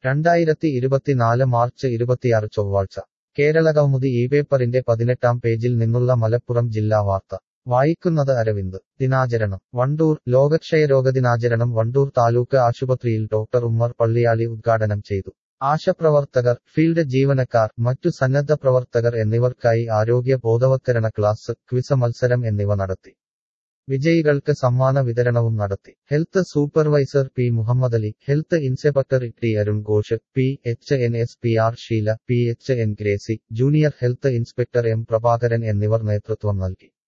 രണ്ടായിരത്തി ഇരുപത്തിനാല് മാർച്ച് ഇരുപത്തിയാറ് ചൊവ്വാഴ്ച കേരള കൗമുദി ഈ പേപ്പറിന്റെ പതിനെട്ടാം പേജിൽ നിന്നുള്ള മലപ്പുറം ജില്ലാ വാർത്ത വായിക്കുന്നത് അരവിന്ദ് ദിനാചരണം വണ്ടൂർ ലോകക്ഷയരോഗ ദിനാചരണം വണ്ടൂർ താലൂക്ക് ആശുപത്രിയിൽ ഡോക്ടർ ഉമ്മർ പള്ളിയാളി ഉദ്ഘാടനം ചെയ്തു ആശാപ്രവർത്തകർ ഫീൽഡ് ജീവനക്കാർ മറ്റു സന്നദ്ധ പ്രവർത്തകർ എന്നിവർക്കായി ആരോഗ്യ ബോധവത്കരണ ക്ലാസ് ക്വിസ് മത്സരം എന്നിവ നടത്തി വിജയികൾക്ക് സമ്മാന വിതരണവും നടത്തി health supervisor P Muhammad Ali health inspector T Arun Ghosh P H N S P R Sheela P H N Gracy junior health inspector M Prabhakaran എന്നിവർ നേതൃത്വം നൽകി